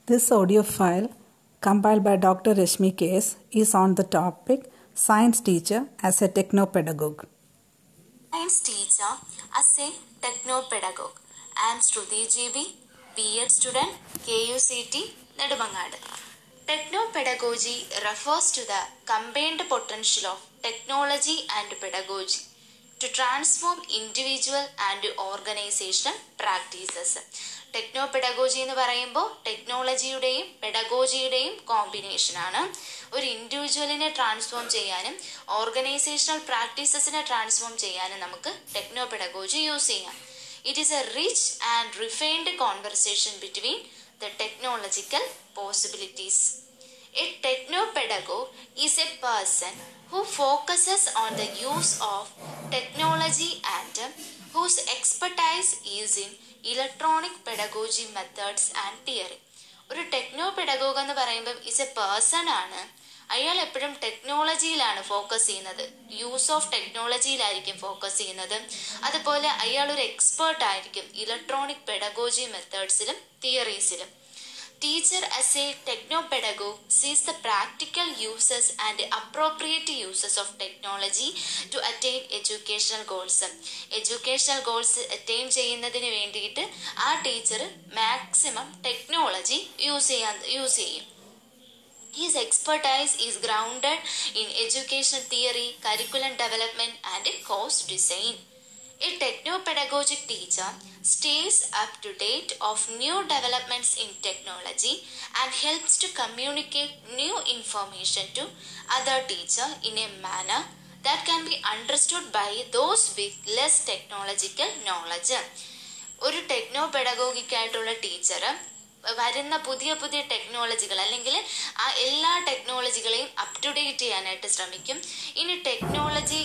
This audio file, compiled by Dr. Rashmi K.S., is on the topic Science Teacher as a Technopedagogue. Science teacher as a technopedagogue. I am Shruti GB, B.Ed student, KUCT, Nedumangad. Technopedagogy refers to the combined potential of technology and pedagogy to transform individual and organizational practices. Techno pedagogy എന്ന് പറയുമ്പോൾ ടെക്നോളജിയുടെയും പെഡഗോജിയുടെയും കോമ്പിനേഷനാണ് ഒരു ഇൻഡിവിജ്വലിനെ transform ചെയ്യാനും organisational പ്രാക്ടീസസിനെ transform ചെയ്യാനും നമുക്ക് ടെക്നോ പെഡഗോജി യൂസ് ചെയ്യാം it is a rich and refined conversation between the technological possibilities a techno pedagogue is a person who focuses on the use of technology and whose expertise is in electronic pedagogy methods and theory. ഒരു techno pedagogue എന്ന് പറയുമ്പോൾ is a person ആണ് അയാൾ എപ്പോഴും ടെക്നോളജിയിലാണ് focus ചെയ്യുന്നത് use of ടെക്നോളജിയിലായിരിക്കും focus ചെയ്യുന്നത് അതുപോലെ അയാൾ ഒരു എക്സ്പേർട്ട് ആയിരിക്കും ഇലക്ട്രോണിക് പെഡഗോജി മെത്തേഡ്സിലും തിയറീസിലും Teacher as a technopedagogue sees the practical uses and appropriate uses of technology to attain educational goals. Educational goals attain ചെയ്യുന്നതിന് വേണ്ടിയിട്ട് ആ ടീച്ചർ മാക്സിമം ടെക്നോളജി യൂസ് ചെയ്യാൻ യൂസ് ചെയ്യും His expertise is grounded in educational theory, curriculum development, and course design. A technopedagogic teacher stays up to date of new developments in technology and helps to communicate new information to other teacher in a manner that can be understood by those with less technological knowledge. ഒരു techno പെഡഗോഗിക്കായിട്ടുള്ള teacher വരുന്ന പുതിയ പുതിയ ടെക്നോളജികൾ അല്ലെങ്കിൽ ആ എല്ലാ ടെക്നോളജികളെയും up to date ചെയ്യാനായിട്ട് ശ്രമിക്കും ഇനി ടെക്നോളജി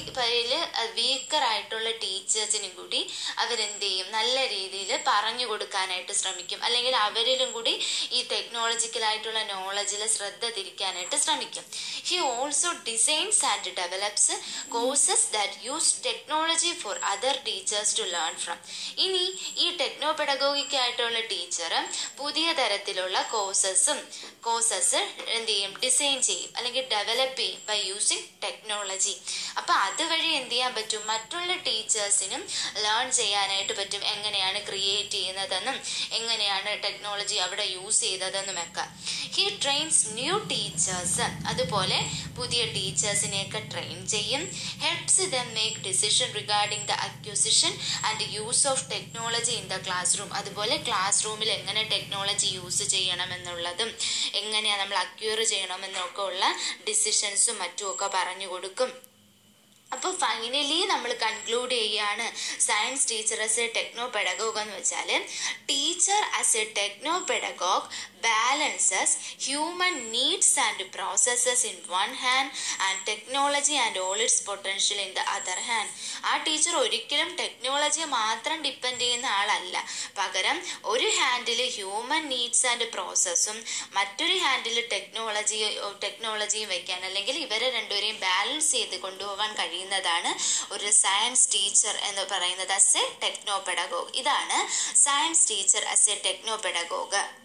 വീക്കർ ആയിട്ടുള്ള ടീച്ചേഴ്സിനും കൂടി അവരെന്ത് ചെയ്യും നല്ല രീതിയിൽ പറഞ്ഞു കൊടുക്കാനായിട്ട് ശ്രമിക്കും അല്ലെങ്കിൽ അവരിലും കൂടി ഈ ടെക്നോളജിക്കൽ ആയിട്ടുള്ള നോളജിൽ ശ്രദ്ധ തിരിക്കാനായിട്ട് ശ്രമിക്കും he also designs and develops courses that use technology for other teachers to learn from ഇനി ഈ ടെക്നോ പെഡഗോഗിക്കായിട്ടുള്ള ടീച്ചർ പുതിയ തരത്തിലുള്ള കോഴ്സസും കോഴ്സസ് എന്ത് ചെയ്യും ഡിസൈൻ ചെയ്യും അല്ലെങ്കിൽ ഡെവലപ്പ് ചെയ്യും ബൈ യൂസിങ് ടെക്നോളജി അപ്പൊ അതുവഴി എന്ത് ചെയ്യാൻ പറ്റും മറ്റുള്ള ടീച്ചേഴ്സിനും ലേൺ ചെയ്യാനായിട്ട് പറ്റും എങ്ങനെയാണ് ക്രിയേറ്റ് ചെയ്യുന്നതെന്നും എങ്ങനെയാണ് ടെക്നോളജി അവിടെ യൂസ് ചെയ്തതെന്നും ഒക്കെ ഹി ട്രെയിൻസ് ന്യൂ ടീച്ചേഴ്സ് അതുപോലെ പുതിയ ടീച്ചേഴ്സിനെയൊക്കെ ട്രെയിൻ ചെയ്യും helps them make decision regarding the acquisition and use of technology in the class room അതുപോലെ ക്ലാസ് റൂമിൽ എങ്ങനെ ടെക്നോളജി യൂസ് ചെയ്യണമെന്നുള്ളതും എങ്ങനെയാണ് നമ്മൾ അക്യൂർ ചെയ്യണമെന്നൊക്കെ ഉള്ള ഡിസിഷൻസും മറ്റുമൊക്കെ പറഞ്ഞു കൊടുക്കും അപ്പോൾ ഫൈനലി നമ്മൾ കൺക്ലൂഡ് ചെയ്യുകയാണ് science teacher as a techno pedagogue എന്ന് വെച്ചാൽ teacher as a techno pedagogue balances human needs and processes in one hand and technology and all its potential in the other hand ആ teacher ഒരിക്കലും ടെക്നോളജിയെ മാത്രം depend ചെയ്യുന്ന ആളല്ല പകരം ഒരു ഹാൻഡിൽ ഹ്യൂമൻ നീഡ്സ് ആൻഡ് പ്രോസസ്സും മറ്റൊരു ഹാൻഡിൽ ടെക്നോളജി ടെക്നോളജിയും വെക്കാൻ അല്ലെങ്കിൽ ഇവരെ രണ്ടുപേരെയും ബാലൻസ് ചെയ്ത് കൊണ്ടുപോകാൻ കഴിയുന്നതാണ് ഒരു സയൻസ് ടീച്ചർ എന്ന് പറയുന്നത് അസ് എ ടെക്നോ പെഡഗോഗ് ഇതാണ് science teacher as a techno pedagogue